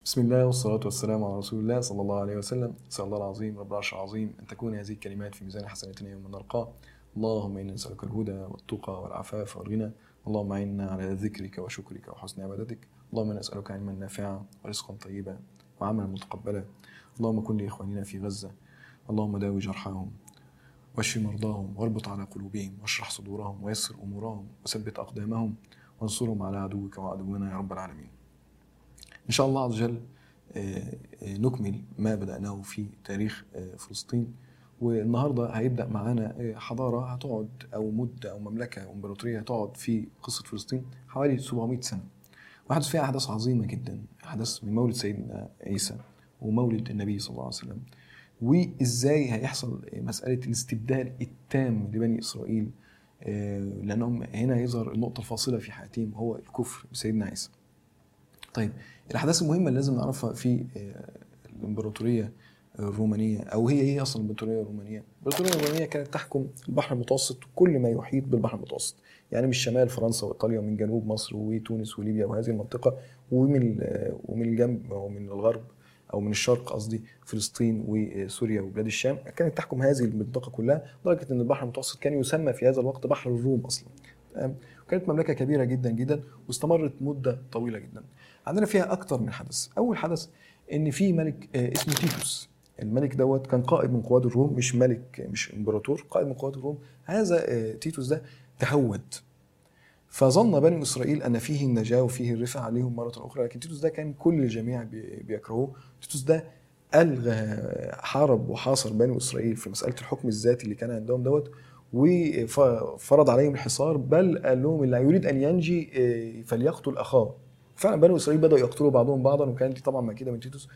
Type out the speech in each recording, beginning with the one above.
بسم الله والصلاة والسلام على رسول الله صلى الله عليه وسلم أسأل الله العظيم رب العرش العظيم أن تكون هذه الكلمات في ميزان حسناتنا يوم نلقاه اللهم إنا نسألك الهدى والتقى والعفاف والغنى اللهم أعنا على ذكرك وشكرك وحسن عبادتك اللهم إنا نسألك علما نافعا ورزقا طيبا وعملا متقبلا اللهم كن لإخواننا في غزة اللهم داوي جرحاهم واشف مرضاهم واربط على قلوبهم واشرح صدورهم ويسر أمورهم وثبت أقدامهم وانصرهم على عدوك وعدونا يا رب العالمين إن شاء الله عز وجل آه، آه، نكمل ما بدأناه في تاريخ آه، فلسطين والنهارده هيبدأ معانا آه، حضارة هتقعد أو مدة أو مملكة أو إمبراطورية هتقعد في قصة فلسطين حوالي 700 سنة وحدث فيها أحداث عظيمة جدا أحداث من مولد سيدنا عيسى ومولد النبي صلى الله عليه وسلم وإزاي هيحصل مسألة الاستبدال التام لبني إسرائيل آه، لأنهم هنا يظهر النقطة الفاصلة في حياتهم هو الكفر بسيدنا عيسى طيب الاحداث المهمه اللي لازم نعرفها في آه، الامبراطوريه الرومانيه او هي ايه اصلا الامبراطوريه الرومانيه؟ الامبراطوريه الرومانيه كانت تحكم البحر المتوسط وكل ما يحيط بالبحر المتوسط يعني من شمال فرنسا وايطاليا ومن جنوب مصر وتونس وليبيا وهذه المنطقه ومن ال- ومن الجنب ومن الغرب او من الشرق قصدي فلسطين وسوريا وبلاد الشام كانت تحكم هذه المنطقه كلها لدرجه ان البحر المتوسط كان يسمى في هذا الوقت بحر الروم اصلا تمام؟ وكانت مملكه كبيره جدا جدا واستمرت مده طويله جدا عندنا فيها اكتر من حدث اول حدث ان في ملك آه، اسمه تيتوس الملك دوت كان قائد من قواد الروم مش ملك مش امبراطور قائد من قواد الروم هذا آه، تيتوس ده تهود فظن بني اسرائيل ان فيه النجاه وفيه الرفع عليهم مره اخرى لكن تيتوس ده كان كل الجميع بي- بيكرهوه تيتوس ده الغى حارب وحاصر بني اسرائيل في مساله الحكم الذاتي اللي كان عندهم دوت وفرض عليهم الحصار بل قال لهم اللي يريد ان ينجي آه، فليقتل اخاه فعلا بنو اسرائيل بداوا يقتلوا بعضهم بعضا وكانت دي طبعا مكيده من تيتوس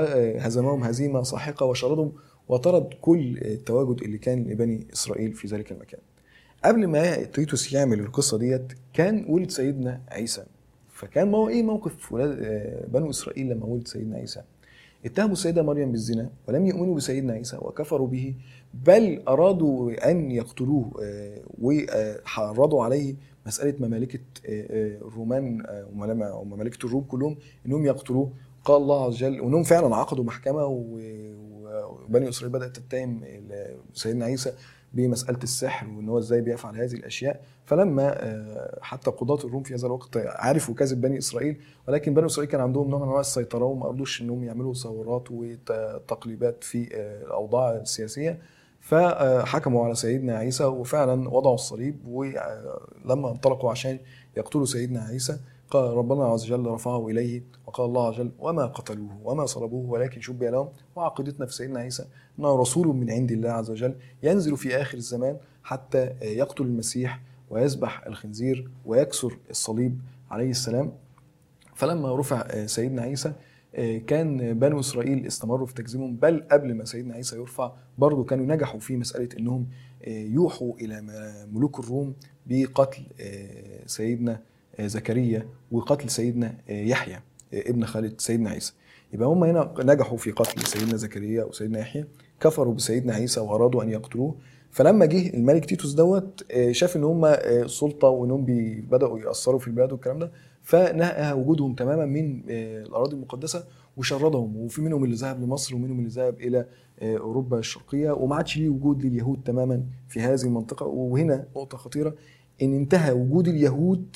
وهزمهم هزيمه ساحقه وشردهم وطرد كل التواجد اللي كان لبني اسرائيل في ذلك المكان. قبل ما تيتوس يعمل القصه ديت كان ولد سيدنا عيسى فكان مو ايه موقف ولاد آه، بنو اسرائيل لما ولد سيدنا عيسى؟ اتهموا السيده مريم بالزنا ولم يؤمنوا بسيدنا عيسى وكفروا به بل ارادوا ان يقتلوه آه، وحرضوا عليه مساله ممالكه آه، آه، الرومان آه، وملام- ومملكه الروم كلهم انهم يقتلوه قال الله عز وجل وانهم فعلا عقدوا محكمه و- وبني اسرائيل بدات تتهم ال- سيدنا عيسى بمساله السحر وان هو ازاي بيفعل هذه الاشياء فلما آه، حتى قضاة الروم في هذا الوقت عرفوا كذب بني اسرائيل ولكن بني اسرائيل كان عندهم نوع من انواع السيطره وما رضوش انهم يعملوا ثورات وتقليبات في آه، الاوضاع السياسيه فحكموا على سيدنا عيسى وفعلا وضعوا الصليب ولما انطلقوا عشان يقتلوا سيدنا عيسى قال ربنا عز وجل رفعه اليه وقال الله عز وجل وما قتلوه وما صلبوه ولكن شبه لهم وعقيدتنا في سيدنا عيسى انه رسول من عند الله عز وجل ينزل في اخر الزمان حتى يقتل المسيح ويذبح الخنزير ويكسر الصليب عليه السلام فلما رفع آه، سيدنا عيسى آه، كان بنو اسرائيل استمروا في تكذيبهم بل قبل ما سيدنا عيسى يرفع برضه كانوا نجحوا في مساله انهم آه، يوحوا الى م- ملوك الروم بقتل آه، سيدنا آه، زكريا وقتل سيدنا آه، يحيى آه، ابن خالد سيدنا عيسى يبقى هم هنا نجحوا في قتل سيدنا زكريا وسيدنا يحيى كفروا بسيدنا عيسى وارادوا ان يقتلوه فلما جه الملك تيتوس دوت آه، شاف ان هم آه، سلطه وانهم بي- بداوا ياثروا في البلاد والكلام ده فنهى وجودهم تماما من آه، الاراضي المقدسه وشردهم وفي منهم اللي ذهب لمصر ومنهم اللي ذهب الى آه، اوروبا الشرقيه وما عادش ليه وجود لليهود تماما في هذه المنطقه وهنا نقطه خطيره ان انتهى وجود اليهود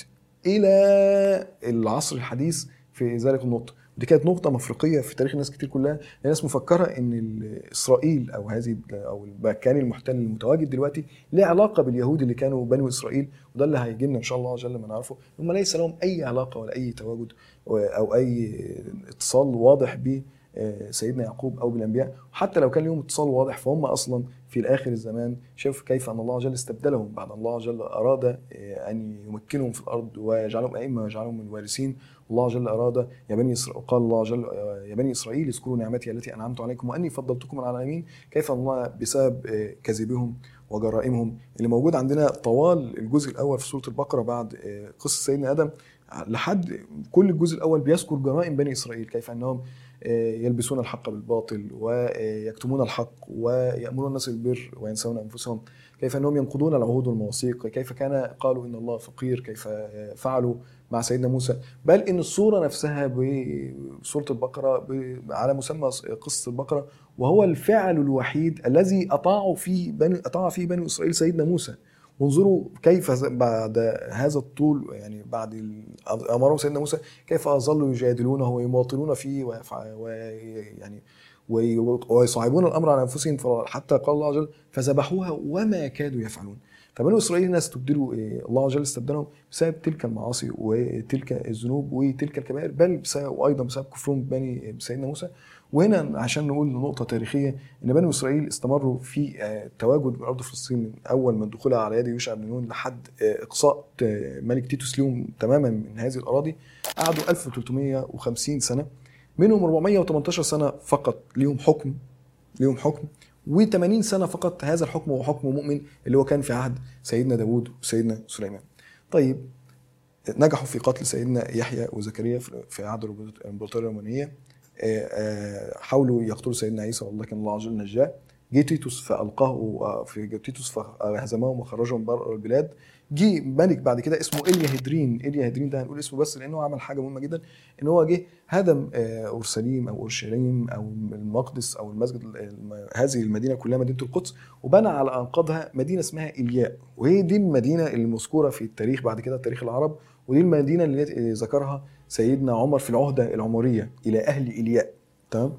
الى العصر الحديث في ذلك النقطه ودي كانت نقطة مفرقية في تاريخ الناس كتير كلها، الناس مفكرة إن ال- إسرائيل أو هذه أو المكان المحتل المتواجد دلوقتي له علاقة باليهود اللي كانوا بنو إسرائيل وده اللي هيجي لنا إن شاء الله عز وجل لما نعرفه، هم ليس لهم أي علاقة ولا أي تواجد أو أي اتصال واضح ب سيدنا يعقوب او بالانبياء وحتى لو كان لهم اتصال واضح فهم اصلا في الاخر الزمان شوف كيف ان الله عز وجل استبدلهم بعد الله عز وجل اراد آه، ان يمكنهم في الارض ويجعلهم ائمه ويجعلهم من الوارثين الله عز وجل اراد يا بني اسرائيل قال الله عز وجل آه، يا بني اسرائيل اذكروا نعمتي التي انعمت عليكم واني فضلتكم على العالمين كيف ان الله بسبب آه، كذبهم وجرائمهم اللي موجود عندنا طوال الجزء الاول في سوره البقره بعد آه، قصه سيدنا ادم لحد كل الجزء الاول بيذكر جرائم بني اسرائيل كيف انهم آه، يلبسون الحق بالباطل ويكتمون الحق ويأمرون الناس بالبر وينسون أنفسهم كيف أنهم ينقضون العهود والمواثيق كيف كان قالوا إن الله فقير كيف آه، فعلوا مع سيدنا موسى بل ان الصوره نفسها بسوره البقره ب- على مسمى قصه البقره وهو الفعل الوحيد الذي اطاعوا فيه بني اطاع فيه بني اسرائيل سيدنا موسى وانظروا كيف ز- بعد هذا الطول يعني بعد ال- امرهم سيدنا موسى كيف ظلوا يجادلونه ويماطلون فيه ويفع- ويعني وي- ويصعبون الامر على انفسهم حتى قال الله عز وجل فذبحوها وما كادوا يفعلون فبنو اسرائيل الناس استبدلوا إيه، الله عز وجل استبدلهم بسبب تلك المعاصي وتلك الذنوب وتلك الكبائر بل بسبب وايضا بسبب كفرهم بني بسيدنا موسى وهنا عشان نقول نقطة تاريخية إن بني إسرائيل استمروا في آه، التواجد بأرض فلسطين من أول من دخولها على يد يوشع بن نون لحد آه، إقصاء آه، ملك تيتوس ليهم تماما من هذه الأراضي قعدوا 1350 سنة منهم 418 سنة فقط ليهم حكم ليهم حكم و80 سنة فقط هذا الحكم هو حكم مؤمن اللي هو كان في عهد سيدنا داوود وسيدنا سليمان طيب نجحوا في قتل سيدنا يحيى وزكريا في- في عهد الامبراطوريه الرومانيه آه، آه، حاولوا يقتلوا سيدنا عيسى ولكن الله عز وجل نجاه جه تيتوس فالقاه آه، في جه تيتوس فهزمهم وخرجهم بره البلاد جه ملك بعد كده اسمه ايليا هيدرين ايليا هيدرين ده هنقول اسمه بس لانه عمل حاجه مهمه جدا ان هو جه هدم آه، اورشليم او اورشليم او المقدس او المسجد الم- هذه المدينه كلها مدينه القدس وبنى على انقاضها مدينه اسمها ايلياء وهي دي المدينه المذكوره في التاريخ بعد كده تاريخ العرب ودي المدينه اللي ذكرها سيدنا عمر في العهده العمريه الى اهل ايلياء تمام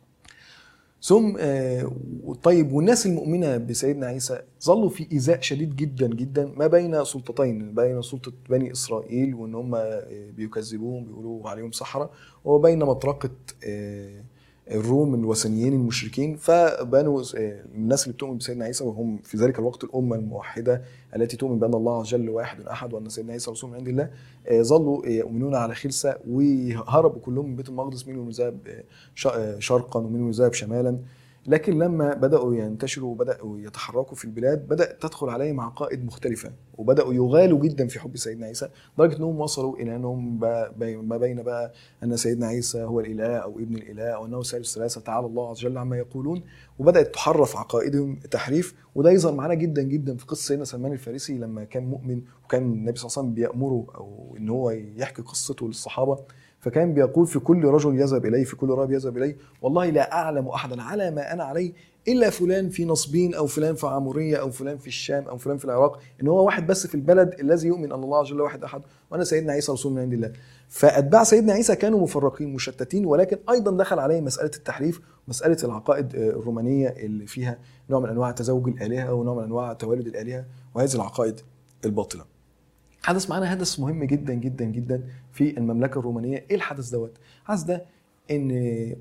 ثم آه، طيب والناس المؤمنه بسيدنا عيسى ظلوا في ايذاء شديد جدا جدا ما بين سلطتين بين سلطه بني اسرائيل وان هم آه، بيكذبوهم بيقولوا عليهم سحره وبين مطرقه آه، الروم الوثنيين المشركين فبنوا آه، الناس اللي بتؤمن بسيدنا عيسى وهم في ذلك الوقت الامه الموحده التي تؤمن بان الله عز وجل واحد احد وان سيدنا عيسى رسول من عند الله آه، ظلوا آه، يؤمنون على خلسه وهربوا كلهم من بيت المقدس منهم ذهب آه، ش- آه، شرقا ومنهم ذهب شمالا لكن لما بداوا ينتشروا وبداوا يتحركوا في البلاد بدات تدخل عليهم عقائد مختلفه وبداوا يغالوا جدا في حب سيدنا عيسى لدرجه انهم وصلوا الى انهم ب- بي- ما بين بقى ان سيدنا عيسى هو الاله او ابن الاله او انه ثالث ثلاثه تعالى الله عز وجل عما يقولون وبدات تحرف عقائدهم تحريف وده يظهر معانا جدا جدا في قصه سيدنا سلمان الفارسي لما كان مؤمن وكان النبي صلى الله عليه وسلم بيامره او ان هو يحكي قصته للصحابه فكان بيقول في كل رجل يذهب اليه في كل راب يذهب اليه والله لا اعلم احدا على ما انا عليه الا فلان في نصبين او فلان في عموريه او فلان في الشام او فلان في العراق ان هو واحد بس في البلد الذي يؤمن ان الله عز وجل واحد احد وانا سيدنا عيسى رسول من عند الله فاتباع سيدنا عيسى كانوا مفرقين مشتتين ولكن ايضا دخل عليه مساله التحريف مساله العقائد آه، الرومانيه اللي فيها نوع من انواع تزوج الالهه ونوع من انواع توالد الالهه وهذه العقائد الباطله حدث معانا حدث مهم جدا جدا جدا في المملكه الرومانيه ايه الحدث دوت الحدث ده ان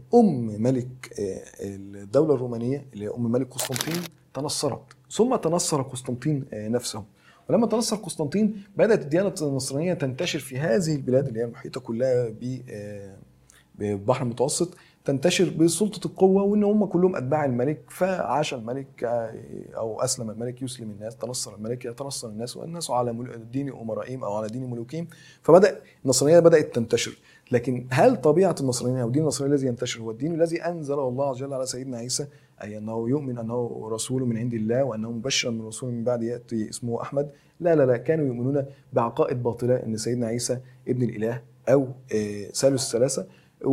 ام ملك آه، الدوله الرومانيه اللي هي ام ملك قسطنطين تنصرت ثم تنصر قسطنطين آه، نفسه ولما تنصر قسطنطين بدات الديانه النصرانيه تنتشر في هذه البلاد اللي هي المحيطه كلها ب آه، بالبحر المتوسط تنتشر بسلطه القوه وان هم كلهم اتباع الملك فعاش الملك آه، او اسلم الملك يسلم الناس تنصر الملك يتنصر الناس والناس على مل- دين امرائهم او على دين ملوكهم فبدا النصرانيه بدات تنتشر لكن هل طبيعه النصرانيه او دين النصرانيه الذي ينتشر هو الدين الذي انزله الله عز وجل على سيدنا عيسى اي انه يؤمن انه رسول من عند الله وانه مبشرا من رسول من بعد ياتي اسمه احمد لا لا لا كانوا يؤمنون بعقائد باطله ان سيدنا عيسى ابن الاله او آه، ثالث ثلاثه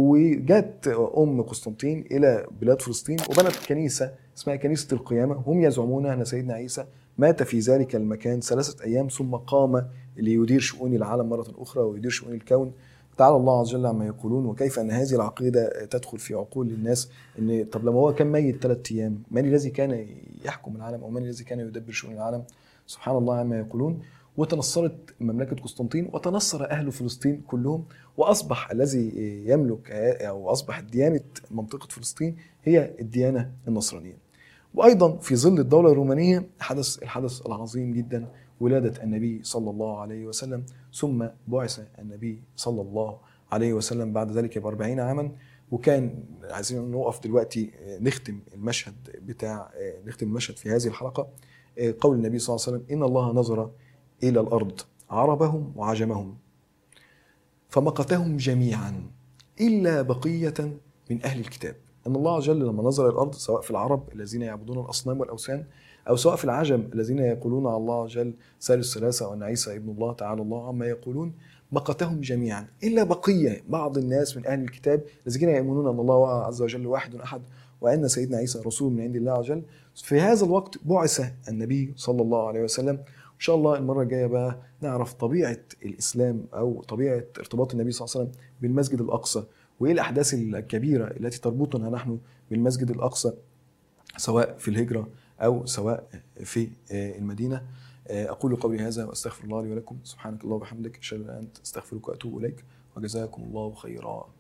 وجت ام قسطنطين الى بلاد فلسطين وبنت كنيسه اسمها كنيسه القيامه هم يزعمون ان سيدنا عيسى مات في ذلك المكان ثلاثه ايام ثم قام ليدير شؤون العالم مره اخرى ويدير شؤون الكون تعالى الله عز وجل عما يقولون وكيف ان هذه العقيده تدخل في عقول الناس ان طب لما هو كان ميت ثلاث ايام من الذي كان يحكم العالم او من الذي كان يدبر شؤون العالم سبحان الله عما يقولون وتنصرت مملكه قسطنطين وتنصر اهل فلسطين كلهم واصبح الذي يملك او اصبحت ديانه منطقه فلسطين هي الديانه النصرانيه. وايضا في ظل الدوله الرومانيه حدث الحدث العظيم جدا ولاده النبي صلى الله عليه وسلم ثم بعث النبي صلى الله عليه وسلم بعد ذلك ب 40 عاما وكان عايزين نقف دلوقتي نختم المشهد بتاع نختم المشهد في هذه الحلقه قول النبي صلى الله عليه وسلم ان الله نظر الى الارض عربهم وعجمهم فمقتهم جميعا الا بقيه من اهل الكتاب ان الله عز وجل لما نظر الارض سواء في العرب الذين يعبدون الاصنام والاوثان او سواء في العجم الذين يقولون على الله عز وجل ثالث ثلاثه وان عيسى ابن الله تعالى الله عما يقولون مقتهم جميعا الا بقيه بعض الناس من اهل الكتاب الذين يؤمنون ان الله عز وجل واحد احد وان سيدنا عيسى رسول من عند الله عز وجل في هذا الوقت بعث النبي صلى الله عليه وسلم ان شاء الله المره الجايه بقى نعرف طبيعه الاسلام او طبيعه ارتباط النبي صلى الله عليه وسلم بالمسجد الاقصى وايه الاحداث الكبيره التي تربطنا نحن بالمسجد الاقصى سواء في الهجره او سواء في المدينه اقول قولي هذا واستغفر الله لي ولكم سبحانك اللهم وبحمدك اشهد ان لا اله الا انت استغفرك واتوب اليك وجزاكم الله خيرا